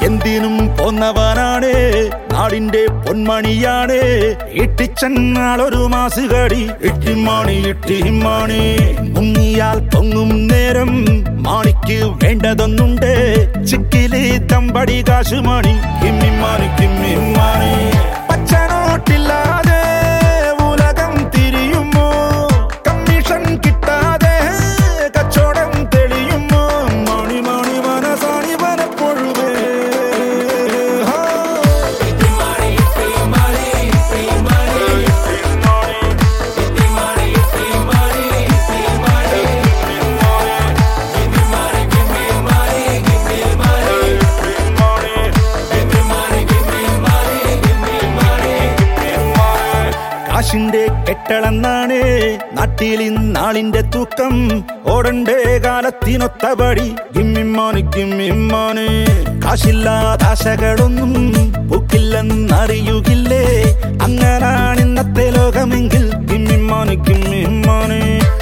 എന്തിനും പോന്നവനാണ് നാടിന്റെ പൊന്മണിയാണ് ഇട്ടിച്ചെന്നാളൊരു മാസുകടി ഇട്ടിമാണി ഇട്ടിമാണി മുങ്ങിയാൽ പൊങ്ങും നേരം മാണിക്ക് വേണ്ടതൊന്നുണ്ട് ചിക്കിലി തമ്പടി കാശുമണി കിമ്മിമാണി കിമ്മിമാണി പച്ചനോട്ടില്ലാതെ ഉലകം തിരിയുമോ കമ്മീഷൻ കിട്ടാതെ കച്ചവടം തെളിയുമോ മണി മണി മനസാണി വനപ്പൊഴുവേ ഹാ. കാശിന്റെ കെട്ടളന്നാണ് നാട്ടിൽ ഇന്നാളിന്റെ തൂക്കം ഓടണ്ടേ കാലത്തിനൊത്തപടി ഗിമ്മിമാന് ഗിമ്മിമാന് കാശില്ലാതാശകളൊന്നും പൂക്കില്ലെന്നറിയുകില്ലേ അങ്ങനാണ് ഇന്നത്തെ ലോകമെങ്കിൽ ഗിമ്മിമാന് ഗിമ്മിമാന്